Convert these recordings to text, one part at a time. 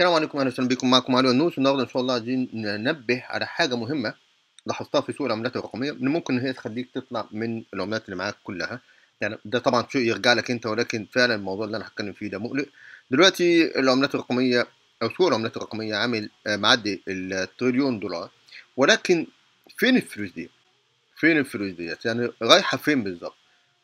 السلام عليكم اهلا وسهلا بكم معكم علي النوس النهارده ان شاء الله عايزين ننبه على حاجه مهمه لاحظتها في سوق العملات الرقميه ان ممكن ان هي تخليك تطلع من العملات اللي معاك كلها يعني ده طبعا شيء يرجع لك انت ولكن فعلا الموضوع اللي انا هتكلم فيه ده مقلق دلوقتي العملات الرقميه او سوق العملات الرقميه عامل آه، معدي التريليون دولار ولكن فين الفلوس دي؟ فين الفلوس ديت؟ يعني رايحه فين بالظبط؟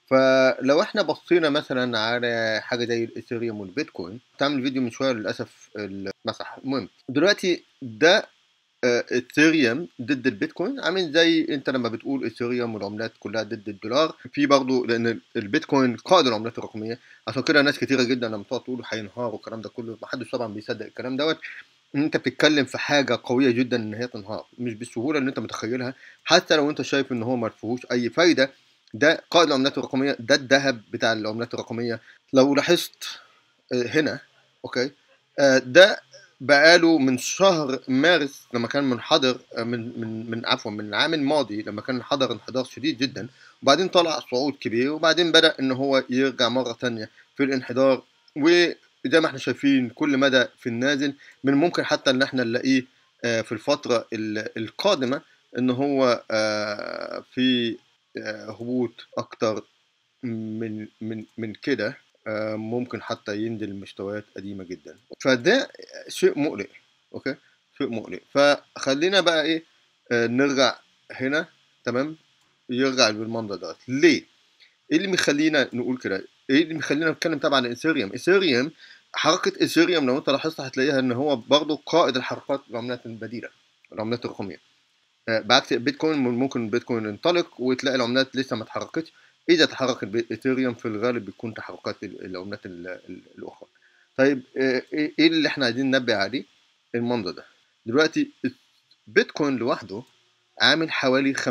فلو احنا بصينا مثلا على حاجه زي الاثيريوم والبيتكوين تعمل فيديو من شويه للاسف المسح المهم دلوقتي ده آه، اثيريوم ضد البيتكوين عامل زي انت لما بتقول اثيريوم والعملات كلها ضد الدولار في برضه لان البيتكوين قائد العملات الرقميه عشان كده ناس كتيره جدا لما تقعد تقول هينهار والكلام ده كله محدش طبعا بيصدق الكلام دوت ان انت بتتكلم في حاجه قويه جدا ان هي تنهار مش بالسهوله اللي انت متخيلها حتى لو انت شايف ان هو ما فيهوش اي فايده ده قائد العملات الرقميه ده الذهب بتاع العملات الرقميه لو لاحظت آه، هنا اوكي آه، ده بقاله من شهر مارس لما كان منحدر آه، من من من عفوا من العام الماضي لما كان انحدر انحدار شديد جدا وبعدين طلع صعود كبير وبعدين بدأ ان هو يرجع مرة تانية في الانحدار وزي ما احنا شايفين كل مدى في النازل من ممكن حتى ان احنا نلاقيه آه، في الفترة ال- القادمة ان هو آه، في آه، هبوط اكتر من من من كده آه، ممكن حتى ينزل لمستويات قديمه جدا فده شيء مقلق اوكي شيء مقلق فخلينا بقى ايه آه، نرجع هنا تمام يرجع بالمنظر ده ليه ايه اللي مخلينا نقول كده ايه اللي مخلينا نتكلم طبعا عن ايثيريوم ايثيريوم حركه ايثيريوم لو انت لاحظت هتلاقيها ان هو برضه قائد الحركات العملات البديله العملات الرقميه آه، بعكس بيتكوين ممكن بيتكوين ينطلق وتلاقي العملات لسه ما اتحركتش اذا تحرك البي- ايثيريوم في الغالب بيكون تحركات ال- العملات ال- ال- الاخرى طيب آه، ايه إيه اللي احنا عايزين ننبه عليه المنظر ده دلوقتي بيتكوين لوحده عامل حوالي 50%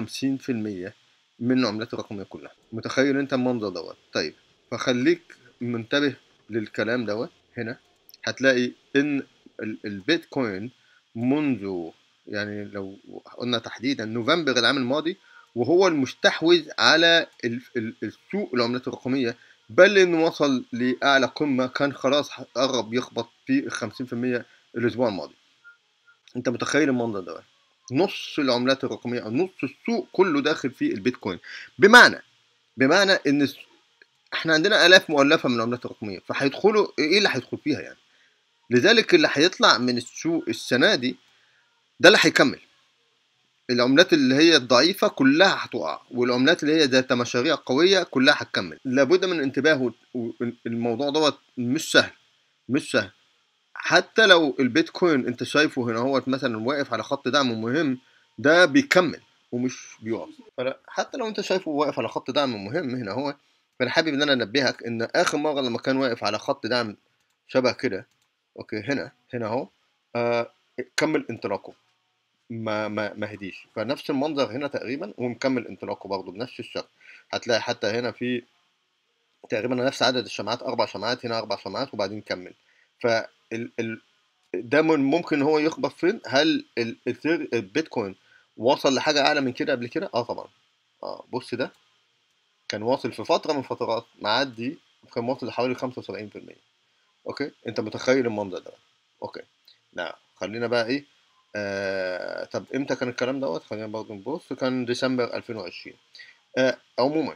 من العملات الرقميه كلها متخيل انت المنظر دوت طيب فخليك منتبه للكلام دوت هنا هتلاقي ان ال- البيتكوين منذ يعني لو قلنا تحديدا نوفمبر العام الماضي وهو المستحوذ على ال- ال- السوق العملات الرقميه بل انه وصل لاعلى قمه كان خلاص قرب يخبط في ال 50% الاسبوع الماضي انت متخيل المنظر ده نص العملات الرقميه او نص السوق كله داخل في البيتكوين بمعنى بمعنى ان الس- احنا عندنا الاف مؤلفه من العملات الرقميه فهيدخلوا ايه اللي هيدخل فيها يعني لذلك اللي هيطلع من السوق السنه دي ده اللي هيكمل العملات اللي هي الضعيفة كلها هتقع والعملات اللي هي ذات مشاريع قوية كلها هتكمل لابد من انتباه الموضوع دوت مش سهل مش سهل حتى لو البيتكوين انت شايفه هنا هو مثلا واقف على خط دعم مهم ده بيكمل ومش بيقف فلا حتى لو انت شايفه واقف على خط دعم مهم هنا هو فانا حابب ان انا انبهك ان اخر مره لما كان واقف على خط دعم شبه كده اوكي هنا هنا اهو آه كمل انطلاقه ما ما ما هديش فنفس المنظر هنا تقريبا ومكمل انطلاقه برضه بنفس الشكل هتلاقي حتى هنا في تقريبا نفس عدد الشمعات اربع شمعات هنا اربع شمعات وبعدين كمل ف ال ال ده من- ممكن هو يخبط فين هل ال- الثير- البيتكوين وصل لحاجه اعلى من كده قبل كده اه طبعا اه بص ده كان واصل في فتره من فترات معدي كان واصل لحوالي 75% اوكي انت متخيل المنظر ده اوكي نعم خلينا بقى ايه آه طب امتى كان الكلام دوت خلينا برضه نبص كان ديسمبر 2020 آه عموما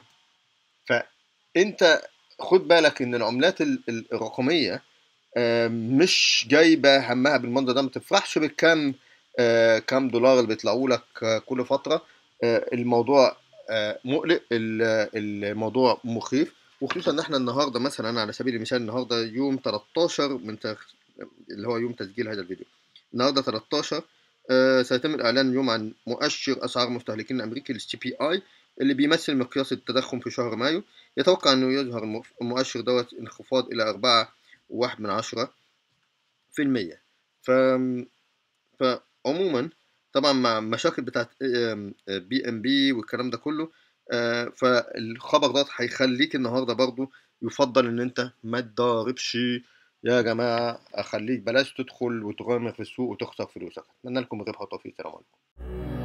فانت خد بالك ان العملات ال- ال- الرقميه آه مش جايبه همها بالمنظر ده ما تفرحش بالكم آه كام دولار اللي بيطلعوا لك آه كل فتره آه الموضوع آه مقلق ال- الموضوع مخيف وخصوصا ان احنا النهارده مثلا على سبيل المثال النهارده يوم 13 من تاريخ اللي هو يوم تسجيل هذا الفيديو النهارده 13 آه، سيتم الاعلان اليوم عن مؤشر اسعار المستهلكين الامريكي السي بي اي اللي بيمثل مقياس التضخم في شهر مايو يتوقع انه يظهر المؤ- المؤشر دوت انخفاض الى أربعة وواحد من عشرة في المية ف... فعموما طبعا مع مشاكل بتاعت بي ام بي والكلام ده كله آه، فالخبر ده هيخليك النهارده برضو يفضل ان انت ما تضاربش يا جماعه اخليك بلاش تدخل وتغامر في السوق وتخسر فلوسك اتمنى لكم الربح والتوفيق السلام عليكم